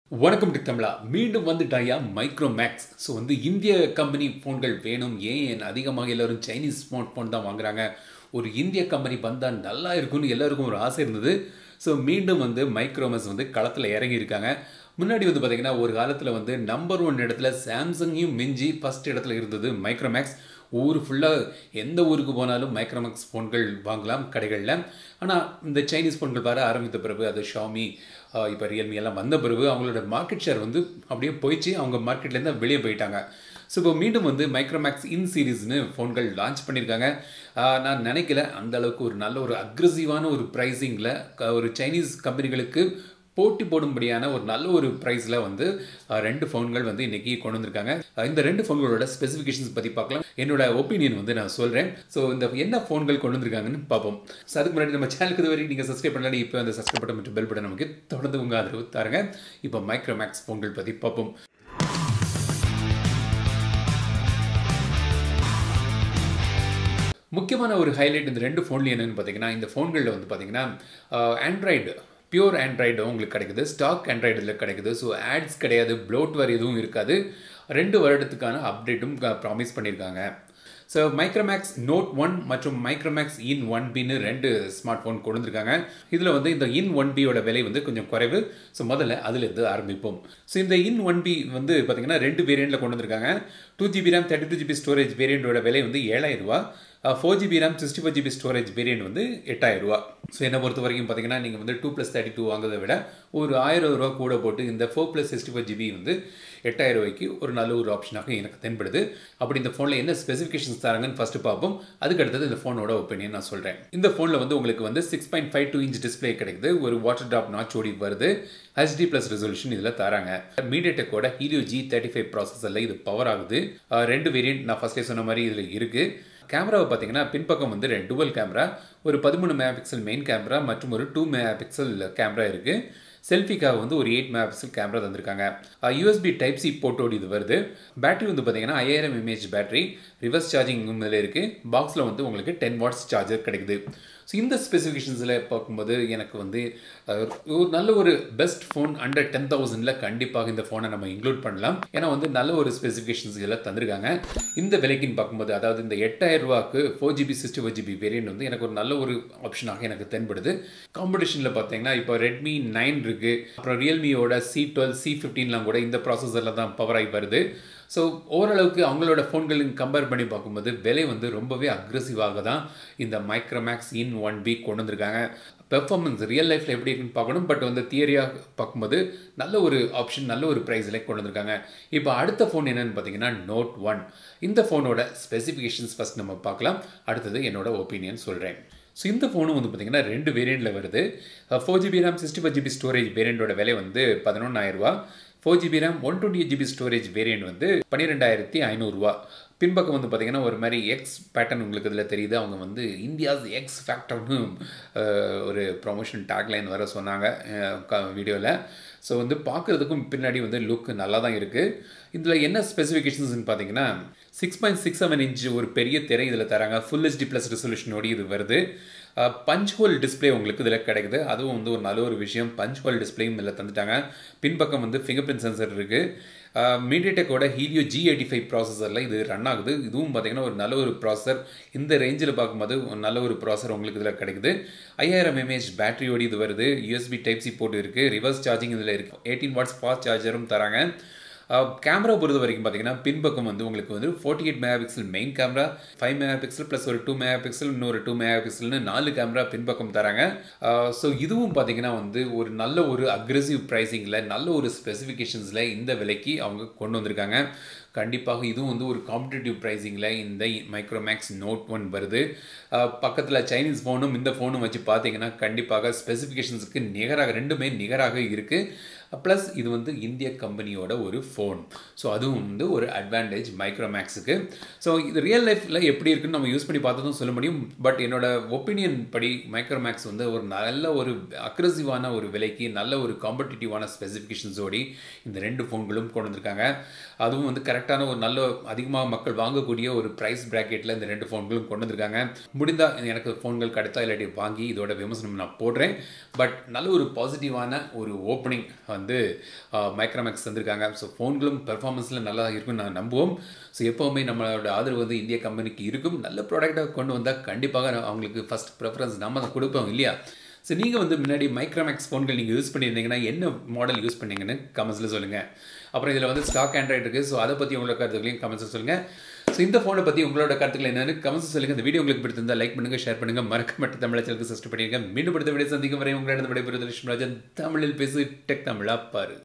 வணக்கம் டி தமிழா மீண்டும் வந்துட்டாயா மைக்ரோ மேக்ஸ் ஸோ வந்து இந்திய கம்பெனி ஃபோன்கள் வேணும் ஏன் அதிகமாக எல்லாரும் சைனீஸ் ஸ்மார்ட் ஃபோன் தான் வாங்குறாங்க ஒரு இந்திய கம்பெனி வந்தால் நல்லா இருக்கும்னு எல்லாருக்கும் ஒரு ஆசை இருந்தது ஸோ மீண்டும் வந்து மைக்ரோமஸ் வந்து களத்தில் இறங்கி இருக்காங்க முன்னாடி வந்து பார்த்தீங்கன்னா ஒரு காலத்தில் வந்து நம்பர் ஒன் இடத்துல சாம்சங்கையும் மிஞ்சி ஃபஸ்ட் இடத்துல இருந்தது மைக்ரோமேக்ஸ் ஊர் ஃபுல்லாக எந்த ஊருக்கு போனாலும் மைக்ரோமேக்ஸ் ஃபோன்கள் வாங்கலாம் கடைகளில் ஆனால் இந்த சைனீஸ் ஃபோன்கள் வர ஆரம்பித்த பிறகு அது ஷாமி இப்போ ரியல்மி எல்லாம் வந்த பிறகு அவங்களோட மார்க்கெட் ஷேர் வந்து அப்படியே போயிடுச்சு அவங்க மார்க்கெட்லேருந்து வெளியே போயிட்டாங்க ஸோ இப்போ மீண்டும் வந்து மைக்ரோமேக்ஸ் இன் சீரீஸ்னு ஃபோன்கள் லான்ச் பண்ணியிருக்காங்க நான் நினைக்கல அந்த அளவுக்கு ஒரு நல்ல ஒரு அக்ரெசிவான ஒரு ப்ரைஸிங்கில் ஒரு சைனீஸ் கம்பெனிகளுக்கு போட்டி போடும்படியான ஒரு நல்ல ஒரு ப்ரைஸில் வந்து ரெண்டு ஃபோன்கள் வந்து இன்றைக்கி கொண்டு வந்திருக்காங்க இந்த ரெண்டு ஃபோன்களோட ஸ்பெசிஃபிகேஷன்ஸ் பற்றி பார்க்கலாம் என்னோட ஒப்பீனியன் வந்து நான் சொல்கிறேன் ஸோ இந்த என்ன ஃபோன்கள் கொண்டு வந்திருக்காங்கன்னு பார்ப்போம் ஸோ அதுக்கு முன்னாடி நம்ம சேனலுக்கு இது வரைக்கும் நீங்கள் சப்ஸ்கிரைப் பண்ணலாம் இப்போ அந்த சப்ஸ்கிரைப் பட்டன் மற்றும் பெல் பட்டன் நமக்கு தொடர்ந்து உங்கள் ஆதரவு தாருங்க இப்போ மைக்ரோமேக்ஸ் ஃபோன்கள் பற்றி பார்ப்போம் முக்கியமான ஒரு ஹைலைட் இந்த ரெண்டு ஃபோன்லேயும் என்னென்னு பார்த்தீங்கன்னா இந்த ஃபோன்களில் வந்து பார்த்தீங்கன்னா ஆண்ட்ராய்டு பியூர் ஆண்ட்ராய்டு உங்களுக்கு கிடைக்குது ஸ்டாக் ஆண்ட்ராய்டில் கிடைக்குது ஸோ ஆட்ஸ் கிடையாது ப்ளோட்வர் எதுவும் இருக்காது ரெண்டு வருடத்துக்கான அப்டேட்டும் ப்ராமிஸ் பண்ணியிருக்காங்க ஸோ மைக்ரோமேக்ஸ் நோட் ஒன் மற்றும் மைக்ரோமேக்ஸ் இன் ஒன் பின்னு ரெண்டு ஸ்மார்ட் ஃபோன் கொண்டு வந்திருக்காங்க இதில் வந்து இந்த இன் ஒன் பியோட விலை வந்து கொஞ்சம் குறைவு ஸோ முதல்ல அதிலிருந்து ஆரம்பிப்போம் ஸோ இந்த இன் ஒன் பி வந்து பார்த்தீங்கன்னா ரெண்டு வேரியண்ட்டில் கொண்டு வந்திருக்காங்க two GB RAM thirty two GB storage வேரியண்டோட விலை வந்து ஏழாயிரம் ரூபா four GB RAM sixty four GB storage variant வந்து எட்டாயிரம் ரூபா ஸோ என்னை பொறுத்த வரைக்கும் பார்த்தீங்கன்னா நீங்கள் வந்து டூ ப்ளஸ் தேர்ட்டி டூ வாங்குறதை விட ஒரு ஆயிரம் ரூபா கூட போட்டு இந்த four plus sixty four GB வந்து எட்டாயிரம் ரூபாய்க்கு ஒரு நல்ல ஒரு ஆப்ஷனாக எனக்கு தென்படுது அப்படி இந்த ஃபோனில் என்ன ஸ்பெசிஃபிகேஷன்ஸ் தராங்கன்னு ஃபஸ்ட்டு பார்ப்போம் அதுக்கு அடுத்தது இந்த ஃபோனோட ஒப்பீனியன் நான் சொல்கிறேன் இந்த ஃபோனில் வந்து உங்களுக்கு வந்து six point five two inch display கிடைக்குது ஒரு வாட்டர் ட்ராப் நாச் ஓடி வருது ஹெச்டி ப்ளஸ் ரெசல்யூஷன் இதில் தராங்க மீடியடெக்கோட ஹீலியோ ஜி தேர்ட்டி ஃபைவ் ப்ராசஸரில் இது பவர் ஆகுது ரெண்டு வேரியன்ட் நான் ஃபஸ்ட்டே சொன்ன மாதிரி இதில் இருக்குது கேமராவை பார்த்தீங்கன்னா பின்பக்கம் வந்து ரெண்டு டுவல் கேமரா ஒரு பதிமூணு மெகா பிக்சல் மெயின் கேமரா மற்றும் ஒரு டூ மெகா பிக்சல் கேமரா இருக்குது செல்ஃபிக்காக வந்து ஒரு எயிட் மெகா பிக்சல் கேமரா தந்திருக்காங்க யூஎஸ்பி டைப் சி போட்டோடு இது வருது பேட்டரி வந்து பார்த்தீங்கன்னா ஐயாயிரம் எம்ஏஹெச் பேட்டரி ரிவர்ஸ் சார்ஜிங் இதில் இருக்குது பாக்ஸில் வந்து உங்களுக்கு டென் வாட்ஸ் சார்ஜர் கிடைக்குது ஸோ இந்த ஸ்பெசிஃபிகேஷன்ஸில் பார்க்கும்போது எனக்கு வந்து ஒரு நல்ல ஒரு பெஸ்ட் ஃபோன் அண்டர் டென் தௌசண்டில் கண்டிப்பாக இந்த ஃபோனை நம்ம இன்க்ளூட் பண்ணலாம் ஏன்னா வந்து நல்ல ஒரு ஸ்பெசிஃபிகேஷன்ஸ் இதெல்லாம் தந்திருக்காங்க இந்த விலைக்குன்னு பார்க்கும்போது அதாவது இந்த எட்டாயிரம் ரூபாய்க்கு four GB sixty four GB variant வந்து எனக்கு ஒரு நல்ல ஒரு ஆப்ஷனாக எனக்கு தென்படுது காம்படிஷனில் பார்த்தீங்கன்னா இப்போ ரெட்மி நைன் இருக்குது அப்புறம் ரியல்மியோட சி டுவெல் சி ஃபிஃப்டீன்லாம் கூட இந்த ப்ராசஸரில் தான் பவர் ஆகி வருது ஸோ ஓரளவுக்கு அவங்களோட ஃபோன்களுக்கு கம்பேர் பண்ணி பார்க்கும்போது விலை வந்து ரொம்பவே அக்ரெசிவாக தான் இந்த மைக்ரோமேக்ஸ் இன் ஒன் வீக் கொண்டு வந்திருக்காங்க பெர்ஃபார்மன்ஸ் ரியல் லைஃப்பில் எப்படி இருக்குன்னு பார்க்கணும் பட் வந்து தியரியாக பார்க்கும்போது நல்ல ஒரு ஆப்ஷன் நல்ல ஒரு ப்ரைஸில் கொண்டு வந்திருக்காங்க இப்போ அடுத்த ஃபோன் என்னென்னு பார்த்தீங்கன்னா நோட் ஒன் இந்த ஃபோனோட ஸ்பெசிஃபிகேஷன்ஸ் ஃபஸ்ட் நம்ம பார்க்கலாம் அடுத்தது என்னோட ஒப்பீனியன் சொல்கிறேன் ஸோ இந்த ஃபோனும் வந்து பார்த்திங்கன்னா ரெண்டு வேரியண்ட்டில் வருது four GB RAM sixty four GB storage வேரியண்டோட விலை வந்து பதினொன்றாயிரரூவா four GB RAM one twenty eight GB storage variant வந்து பன்னிரெண்டாயிரத்தி ஐநூறுரூவா பின்பக்கம் வந்து பார்த்திங்கன்னா ஒரு மாதிரி எக்ஸ் பேட்டர்ன் உங்களுக்கு இதில் தெரியுது அவங்க வந்து இந்தியாஸ் எக்ஸ் ஃபேக்டர்னு ஒரு ப்ரொமோஷன் டேக்லைன் வர சொன்னாங்க வீடியோவில் ஸோ வந்து பார்க்குறதுக்கும் பின்னாடி வந்து லுக் நல்லா தான் இருக்குது இதில் என்ன ஸ்பெசிஃபிகேஷன்ஸ்னு பார்த்தீங்கன்னா six point six seven inch ஒரு பெரிய திரை இதில் தராங்க ஃபுல் ஹெச்டி ப்ளஸ் ரெசல்யூஷனோடு இது வருது பஞ்ச் ஹோல் டிஸ்பிளே உங்களுக்கு இதில் கிடைக்குது அதுவும் வந்து ஒரு நல்ல ஒரு விஷயம் பஞ்ச் ஹோல் டிஸ்பிளேயும் இதில் தந்துட்டாங்க பின்பக்கம் வந்து ஃபிங்கர் பிரிண்ட் சென்சர் இருக்குது மீடியடெக்கோட ஹீலியோ ஜி எயிட்டி ஃபைவ் ப்ராசஸரில் இது ரன் ஆகுது இதுவும் பார்த்தீங்கன்னா ஒரு நல்ல ஒரு ப்ராசஸர் இந்த ரேஞ்சில் பார்க்கும்போது ஒரு நல்ல ஒரு ப்ராசஸர் உங்களுக்கு இதில் கிடைக்குது ஐயாயிரம் எம்ஏஹெச் பேட்டரியோடு இது வருது யூஎஸ்பி டைப் சி போட்டு இருக்குது ரிவர்ஸ் சார்ஜிங் இதில் இருக்குது எயிட்டீன் வாட்ஸ் ஃபாஸ்ட் சார்ஜரும் தராங்க கேமரா பொறுத்த வரைக்கும் பார்த்தீங்கன்னா பின்பக்கம் வந்து உங்களுக்கு வந்து forty eight mega pixel main camera five mega pixel plus ஒரு டூ மெகா பிக்சல் இன்னொரு டூ மெகா பிக்சல்னு நாலு கேமரா பின்பக்கம் தராங்க ஸோ இதுவும் பார்த்தீங்கன்னா வந்து ஒரு நல்ல ஒரு அக்ரெசிவ் ப்ரைஸிங்கில் நல்ல ஒரு ஸ்பெசிஃபிகேஷன்ஸில் இந்த விலைக்கு அவங்க கொண்டு வந்திருக்காங்க கண்டிப்பாக இதுவும் வந்து ஒரு காம்படிட்டிவ் ப்ரைஸிங்கில் இந்த மைக்ரோமேக்ஸ் நோட் ஒன் வருது பக்கத்தில் சைனீஸ் ஃபோனும் இந்த ஃபோனும் வச்சு பார்த்தீங்கன்னா கண்டிப்பாக ஸ்பெசிஃபிகேஷன்ஸுக்கு நிகராக ரெண்டுமே நிகராக இருக்குது ப்ளஸ் இது வந்து இந்திய கம்பெனியோட ஒரு ஃபோன் ஸோ அதுவும் வந்து ஒரு அட்வான்டேஜ் மைக்ரோமேக்ஸுக்கு ஸோ இது ரியல் லைஃப்பில் எப்படி இருக்குன்னு நம்ம யூஸ் பண்ணி பார்த்ததும் சொல்ல முடியும் பட் என்னோட ஒப்பீனியன் படி மைக்ரோமேக்ஸ் வந்து ஒரு நல்ல ஒரு அக்ரெசிவான ஒரு விலைக்கு நல்ல ஒரு காம்படிட்டிவான ஸ்பெசிஃபிகேஷன்ஸோடி இந்த ரெண்டு ஃபோன்களும் கொண்டு வந்திருக்காங்க அதுவும் வந்து கரெக்ட் கரெக்டான ஒரு நல்ல அதிகமாக மக்கள் வாங்கக்கூடிய ஒரு ப்ரைஸ் ப்ராக்கெட்டில் இந்த ரெண்டு ஃபோன்களும் கொண்டு வந்திருக்காங்க முடிந்தால் எனக்கு ஃபோன்கள் கிடைத்தா இல்லாட்டி வாங்கி இதோட விமர்சனம் நான் போடுறேன் பட் நல்ல ஒரு பாசிட்டிவான ஒரு ஓப்பனிங் வந்து மைக்ரோமேக்ஸ் தந்திருக்காங்க ஸோ ஃபோன்களும் பெர்ஃபார்மன்ஸில் நல்லா இருக்கும்னு நான் நம்புவோம் ஸோ எப்போவுமே நம்மளோட ஆதரவு வந்து இந்திய கம்பெனிக்கு இருக்கும் நல்ல ப்ராடக்டாக கொண்டு வந்தால் கண்டிப்பாக அவங்களுக்கு ஃபஸ்ட் ப்ரிஃபரன்ஸ் நம்ம தான் கொடுப்போம் இல்லையா ஸோ நீங்கள் வந்து முன்னாடி மைக்ரோமேக்ஸ் ஃபோன்கள் நீங்கள் யூஸ் பண்ணியிருந்தீங்கன்னா என்ன மாடல் யூஸ் பண்ணீங்கன்னு கமெண்ட்ஸில் சொல்லுங்கள் அப்புறம் இதில் வந்து ஸ்டாக் ஆண்ட்ராய்டு இருக்குது ஸோ அதை பற்றி உங்களோட கருத்துக்களையும் கமெண்ட்ஸில் சொல்லுங்கள் ஸோ இந்த ஃபோனை பற்றி உங்களோட கருத்துக்கள் என்னென்னு கமெண்ட்ஸ் சொல்லுங்கள் இந்த வீடியோ உங்களுக்கு பிடித்திருந்தால் லைக் பண்ணுங்கள் ஷேர் பண்ணுங்கள் மறக்க மட்டும் தமிழ் சேனலுக்கு சப்ஸ்கிரைப் பண்ணிருங்க மீண்டும் படுத்த வீடியோ சந்திக்கும் வரை உங்களிடம் விடைபெறுவது லட்சுமி ராஜன் தமிழில் பேசு டெக் தமிழா பாரு